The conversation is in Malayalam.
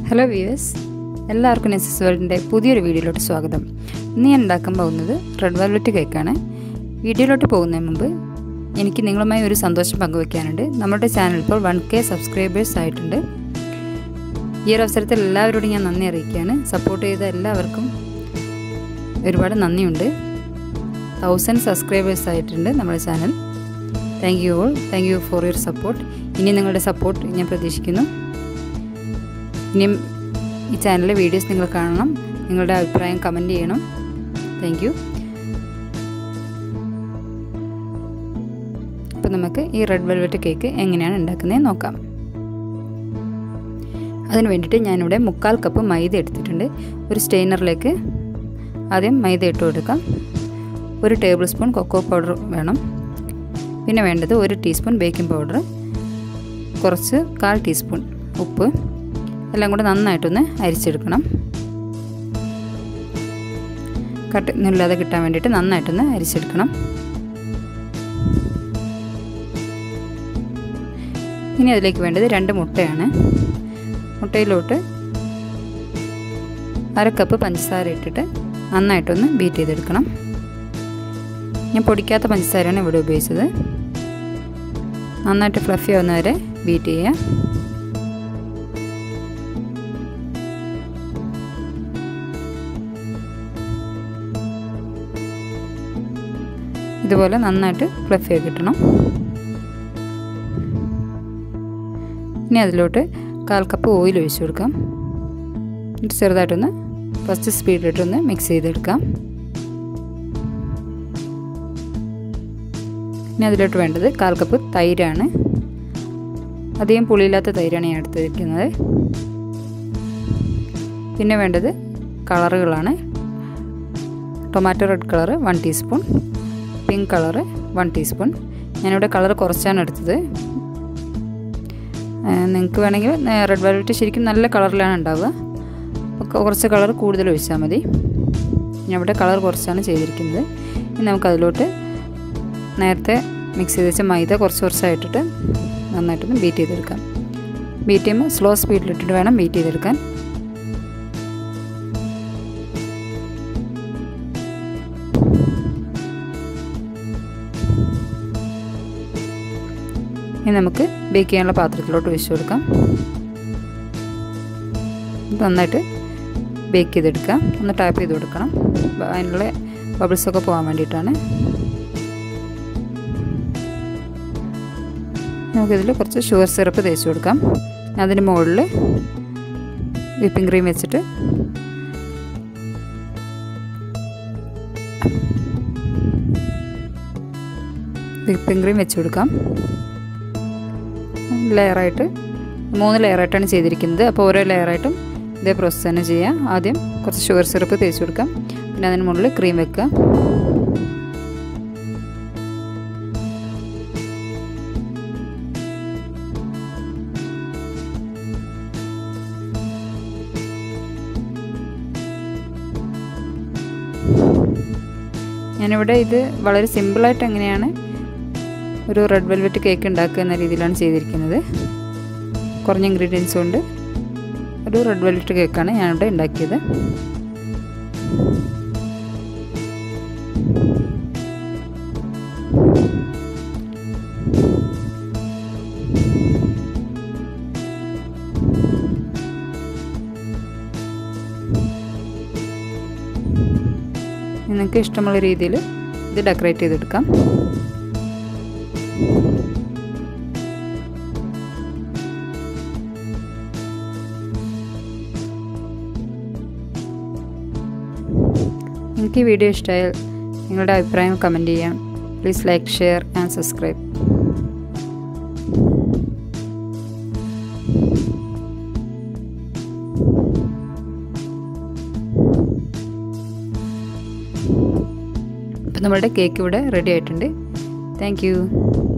ഹലോ വ്യൂവേഴ്സ് എല്ലാവർക്കും നെസസ് വേൾഡിൻ്റെ പുതിയൊരു വീഡിയോയിലോട്ട് സ്വാഗതം ഇന്ന് ഞാൻ ഉണ്ടാക്കാൻ പോകുന്നത് റെഡ് വെൽവെറ്റ് കേക്കാണ് വീഡിയോയിലോട്ട് പോകുന്നതിന് മുമ്പ് എനിക്ക് നിങ്ങളുമായി ഒരു സന്തോഷം പങ്കുവയ്ക്കാനുണ്ട് നമ്മുടെ ചാനൽ ഇപ്പോൾ വൺ കെ സബ്സ്ക്രൈബേഴ്സ് ആയിട്ടുണ്ട് ഈ ഒരു അവസരത്തിൽ എല്ലാവരോടും ഞാൻ നന്ദി അറിയിക്കുകയാണ് സപ്പോർട്ട് ചെയ്ത എല്ലാവർക്കും ഒരുപാട് നന്ദിയുണ്ട് തൗസൻഡ് സബ്സ്ക്രൈബേഴ്സ് ആയിട്ടുണ്ട് നമ്മുടെ channel thank you all thank you for your support ഇനി നിങ്ങളുടെ സപ്പോർട്ട് ഞാൻ പ്രതീക്ഷിക്കുന്നു ഇനിയും ഈ ചാനലിലെ വീഡിയോസ് നിങ്ങൾ കാണണം നിങ്ങളുടെ അഭിപ്രായം കമൻറ്റ് ചെയ്യണം താങ്ക് യു അപ്പോൾ നമുക്ക് ഈ റെഡ് വെൽവെറ്റ് കേക്ക് എങ്ങനെയാണ് ഉണ്ടാക്കുന്നത് നോക്കാം അതിന് വേണ്ടിയിട്ട് ഞാനിവിടെ മുക്കാൽ കപ്പ് മൈദ എടുത്തിട്ടുണ്ട് ഒരു സ്റ്റെയിനറിലേക്ക് ആദ്യം മൈദ ഇട്ട് കൊടുക്കാം ഒരു ടേബിൾ സ്പൂൺ കൊക്കോ പൗഡർ വേണം പിന്നെ വേണ്ടത് ഒരു ടീസ്പൂൺ ബേക്കിംഗ് പൗഡർ കുറച്ച് കാൽ ടീസ്പൂൺ ഉപ്പ് എല്ലാം കൂടെ നന്നായിട്ടൊന്ന് അരിച്ചെടുക്കണം കട്ട് നില്ലാതെ കിട്ടാൻ വേണ്ടിയിട്ട് നന്നായിട്ടൊന്ന് അരിച്ചെടുക്കണം ഇനി അതിലേക്ക് വേണ്ടത് രണ്ട് മുട്ടയാണ് മുട്ടയിലോട്ട് അര കപ്പ് പഞ്ചസാര ഇട്ടിട്ട് നന്നായിട്ടൊന്ന് ബീറ്റ് ചെയ്തെടുക്കണം ഞാൻ പൊടിക്കാത്ത പഞ്ചസാരയാണ് ഇവിടെ ഉപയോഗിച്ചത് നന്നായിട്ട് ഫ്ലഫി ആവുന്ന വരെ ബീറ്റ് ചെയ്യുക ഇതുപോലെ നന്നായിട്ട് ഫ്ലഫി ആക്കി കിട്ടണം ഇനി അതിലോട്ട് കാൽ കപ്പ് ഓയിൽ ഒഴിച്ചു കൊടുക്കാം എന്നിട്ട് ചെറുതായിട്ടൊന്ന് ഫസ്റ്റ് സ്പീഡിലിട്ടൊന്ന് മിക്സ് ചെയ്തെടുക്കാം ഇനി അതിലോട്ട് വേണ്ടത് കാൽ കപ്പ് തൈരാണ് അധികം പുളിയില്ലാത്ത തൈരാണ് ഞാൻ എടുത്ത് വയ്ക്കുന്നത് പിന്നെ വേണ്ടത് കളറുകളാണ് tomato red colour one teaspoon pink colour one teaspoon ഞാനിവിടെ കളർ കുറച്ചാണ് എടുത്തത് നിങ്ങൾക്ക് വേണമെങ്കിൽ റെഡ് വെൽവെറ്റ് ശരിക്കും നല്ല കളറിലാണ് ഉണ്ടാവുക കുറച്ച് കളർ കൂടുതൽ ഒഴിച്ചാൽ മതി ഞാൻ ഇവിടെ കളർ കുറച്ചാണ് ചെയ്തിരിക്കുന്നത് ഇനി നമുക്കതിലോട്ട് നേരത്തെ മിക്സ് ചെയ്ത് വെച്ച മൈദ കുറച്ച് കുറച്ചായിട്ടിട്ട് നന്നായിട്ടൊന്ന് ബീറ്റ് ചെയ്തെടുക്കാം ബീറ്റ് ചെയ്യുമ്പോൾ സ്ലോ സ്പീഡിലിട്ടിട്ട് വേണം ബീറ്റ് ചെയ്തെടുക്കാൻ ഇനി നമുക്ക് ബേക്ക് ചെയ്യാനുള്ള പാത്രത്തിലോട്ട് ഒഴിച്ചു കൊടുക്കാം നന്നായിട്ട് ബേക്ക് ചെയ്തെടുക്കാം ഒന്ന് ടാപ്പ് ചെയ്ത് കൊടുക്കണം അതിനുള്ള ബബിൾസൊക്കെ പോകാൻ വേണ്ടിയിട്ടാണ് നമുക്കിതിൽ കുറച്ച് ഷുഗർ സിറപ്പ് തേച്ച് കൊടുക്കാം അതിന് മുകളിൽ വിപ്പിംഗ് ക്രീം വെച്ചിട്ട് വിപ്പിംഗ് ക്രീം വെച്ച് കൊടുക്കാം ലെയറായിട്ട് മൂന്ന് ലെയറായിട്ടാണ് ചെയ്തിരിക്കുന്നത് അപ്പോൾ ഓരോ ലെയറായിട്ടും ഇതേ പ്രോസസ്സ് തന്നെ ചെയ്യാം ആദ്യം കുറച്ച് ഷുഗർ സിറപ്പ് തേച്ച് കൊടുക്കാം പിന്നെ അതിന് മുകളിൽ ക്രീം വെക്കുക ഞാനിവിടെ ഇത് വളരെ സിമ്പിളായിട്ട് എങ്ങനെയാണ് ഒരു റെഡ് വെൽവെറ്റ് കേക്ക് ഉണ്ടാക്കുക എന്ന രീതിയിലാണ് ചെയ്തിരിക്കുന്നത് കുറഞ്ഞ ഇൻഗ്രീഡിയൻസ് കൊണ്ട് ഒരു റെഡ് വെൽവെറ്റ് കേക്കാണ് ഞാനിവിടെ ഉണ്ടാക്കിയത് നിങ്ങൾക്ക് ഇഷ്ടമുള്ള രീതിയിൽ ഇത് ഡെക്കറേറ്റ് ചെയ്തെടുക്കാം നിങ്ങൾക്ക് ഈ വീഡിയോ ഇഷ്ടമായാൽ നിങ്ങളുടെ അഭിപ്രായം കമൻറ്റ് ചെയ്യാം please like share and subscribe അപ്പം നമ്മുടെ കേക്ക് ഇവിടെ റെഡി ആയിട്ടുണ്ട് താങ്ക്